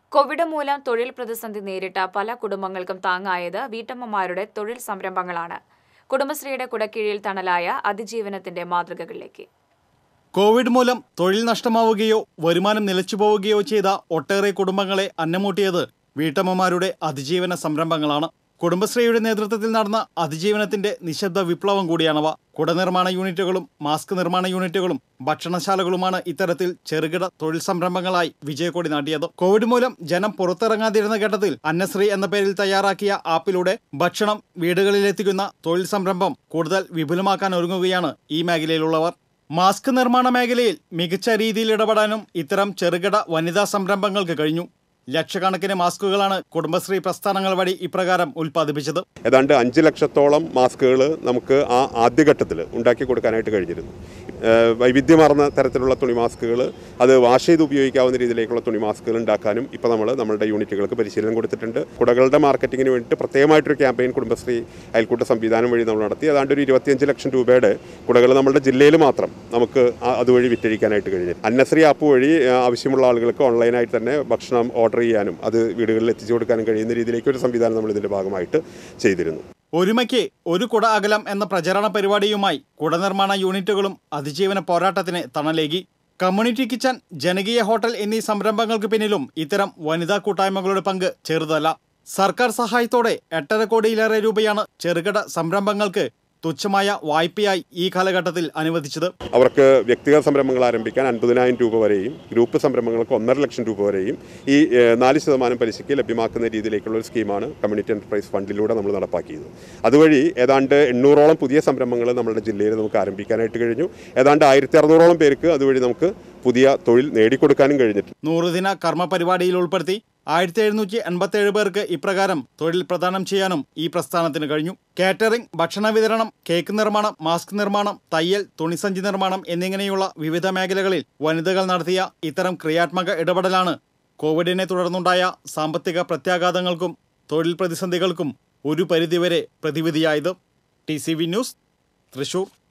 Covid മൂലം തൊഴിൽ പ്രതിസന്ധി നേരിട്ട പല കുടുംബങ്ങൾക്കും താങ്ങായത് വീട്ടമ്മമാരുടെ തൊഴിൽ സംരംഭങ്ങളാണ് കുടുംബശ്രീയുടെ കുടക്കീഴിൽ തണലായ അതിജീവനത്തിന്റെ മാതൃകകളിലേക്ക് കോവിഡ് മൂലം തൊഴിൽ നഷ്ടമാവുകയോ വരുമാനം നിലച്ചുപോവുകയോ ചെയ്ത ഒട്ടേറെ കുടുംബങ്ങളെ അന്നമൂട്ടിയത് വീട്ടമ്മമാരുടെ അതിജീവന സംരംഭങ്ങളാണ് കുടുംബശ്രീയുടെ നേതൃത്വത്തിൽ നടന്ന അതിജീവനത്തിന്റെ നിശബ്ദ വിപ്ലവം കൂടിയാണവ കുടനിർമ്മാണ യൂണിറ്റുകളും മാസ്ക് നിർമ്മാണ യൂണിറ്റുകളും ഭക്ഷണശാലകളുമാണ് ഇത്തരത്തിൽ ചെറുകിട തൊഴിൽ സംരംഭങ്ങളായി വിജയക്കൊടി നാട്ടിയത് കോവിഡ് മൂലം ജനം പുറത്തിറങ്ങാതിരുന്ന ഘട്ടത്തിൽ അന്നശ്രീ എന്ന പേരിൽ തയ്യാറാക്കിയ ആപ്പിലൂടെ ഭക്ഷണം വീടുകളിലെത്തിക്കുന്ന തൊഴിൽ സംരംഭം കൂടുതൽ വിപുലമാക്കാൻ ഒരുങ്ങുകയാണ് ഈ മേഖലയിലുള്ളവർ മാസ്ക് നിർമ്മാണ മേഖലയിൽ മികച്ച രീതിയിൽ ഇടപെടാനും ഇത്തരം ചെറുകിട വനിതാ സംരംഭങ്ങൾക്ക് കഴിഞ്ഞു ലക്ഷക്കണക്കിന് മാസ്കുകളാണ് കുടുംബശ്രീ പ്രസ്ഥാനങ്ങൾ വഴി ഇപ്രകാരം ഉൽപ്പാദിപ്പിച്ചത് ഏതാണ്ട് അഞ്ച് ലക്ഷത്തോളം മാസ്കുകൾ നമുക്ക് ആ ആദ്യഘട്ടത്തിൽ ഉണ്ടാക്കി കൊടുക്കാനായിട്ട് കഴിഞ്ഞിരുന്നു ഏഹ് വൈവിധ്യമാർന്ന തരത്തിലുള്ള തുണി മാസ്കുകൾ അത് വാഷ് ചെയ്ത് ഉപയോഗിക്കാവുന്ന രീതിയിലേക്കുള്ള തുണി മാസ്കുകൾ ഉണ്ടാക്കാനും ഇപ്പോൾ നമ്മൾ നമ്മളുടെ യൂണിറ്റുകൾക്ക് പരിശീലനം കൊടുത്തിട്ടുണ്ട് കുടകളുടെ മാർക്കറ്റിങ്ങിന് വേണ്ടിയിട്ട് പ്രത്യേകമായിട്ടൊരു ക്യാമ്പയിൻ കുടുംബശ്രീ അയൽക്കൂട്ട സംവിധാനം വഴി നമ്മൾ നടത്തി ഏതാണ്ട് ഒരു ഇരുപത്തിയഞ്ച് ലക്ഷം രൂപയുടെ കുടകൾ നമ്മുടെ ജില്ലയിൽ മാത്രം നമുക്ക് ആ- അതുവഴി വിറ്റഴിക്കാനായിട്ട് കഴിഞ്ഞു അന്നശ്രീ ആപ്പ് വഴി ആ, ആവശ്യമുള്ള ആളുകൾക്ക് ഓൺലൈനായിട്ട് തന്നെ ഭക്ഷണം ഓർഡർ ചെയ്യാനും അത് വീടുകളിൽ എത്തിച്ചു കൊടുക്കാനും കഴിയുന്ന രീതിയിലേക്ക് ഒരു സംവിധാനം നമ്മൾ ഇതിൻ്റെ ഭാഗമായിട്ട് ചെയ്തിരുന്നു ഒരുമയ്ക്ക് ഒരു കുട അകലം എന്ന പ്രചരണ പരിപാടിയുമായി കുടനിർമ്മാണ യൂണിറ്റുകളും അതിജീവന പോരാട്ടത്തിന് തണലേകി കമ്മ്യൂണിറ്റി കിച്ചൺ ജനകീയ ഹോട്ടൽ എന്നീ സംരംഭങ്ങൾക്ക് പിന്നിലും ഇത്തരം വനിതാ കൂട്ടായ്മകളുടെ പങ്ക് ചെറുതല്ല സർക്കാർ സഹായത്തോടെ എട്ടര കോടിയിലേറെ രൂപയാണ് ചെറുകിട സംരംഭങ്ങൾക്ക് തുച്ഛമായ വായ്പയായി ഈ കാലഘട്ടത്തിൽ അനുവദിച്ചത് അവർക്ക് വ്യക്തിഗത സംരംഭങ്ങൾ ആരംഭിക്കാൻ അൻപതിനായിരം രൂപ വരെയും ഗ്രൂപ്പ് സംരംഭങ്ങൾക്ക് ഒന്നര ലക്ഷം രൂപ വരെയും ഈ ഏഹ്, നാല് ശതമാനം പലിശയ്ക്ക് ലഭ്യമാക്കുന്ന രീതിയിലേക്കുള്ള ഒരു സ്കീമാണ് കമ്മ്യൂണിറ്റി എൻ്റർപ്രൈസ് ഫണ്ടിലൂടെ നമ്മൾ നടപ്പാക്കിയത് അതുവഴി ഏതാണ്ട് എണ്ണൂറോളം പുതിയ സംരംഭങ്ങൾ നമ്മുടെ ജില്ലയിൽ നമുക്ക് ആരംഭിക്കാനായിട്ട് കഴിഞ്ഞു ഏതാണ്ട് ആയിരത്തി അറുന്നൂറോളം പേർക്ക് അതുവഴി നമുക്ക് പുതിയ തൊഴിൽ നേടിക്കൊടുക്കാനും കഴിഞ്ഞിട്ടുണ്ട് നൂറുദിന കർമ്മ പരിപാടിയിൽ ഉൾപ്പെടുത്തി ആയിരത്തി എഴുന്നൂറ്റി എൺപത്തേഴ് പേർക്ക് ഇപ്രകാരം തൊഴിൽ പ്രദാനം ചെയ്യാനും ഈ പ്രസ്ഥാനത്തിന് കഴിഞ്ഞു കാറ്ററിംഗ് ഭക്ഷണ വിതരണം കേക്ക് നിർമ്മാണം മാസ്ക് നിർമ്മാണം തയ്യൽ തുണിസഞ്ചി നിർമ്മാണം എന്നിങ്ങനെയുള്ള വിവിധ മേഖലകളിൽ വനിതകൾ നടത്തിയ ഇത്തരം ക്രിയാത്മക ഇടപെടലാണ് കോവിഡിനെ തുടർന്നുണ്ടായ സാമ്പത്തിക പ്രത്യാഘാതങ്ങൾക്കും തൊഴിൽ പ്രതിസന്ധികൾക്കും ഒരു പരിധിവരെ പ്രതിവിധിയായത് T C V news Thrissur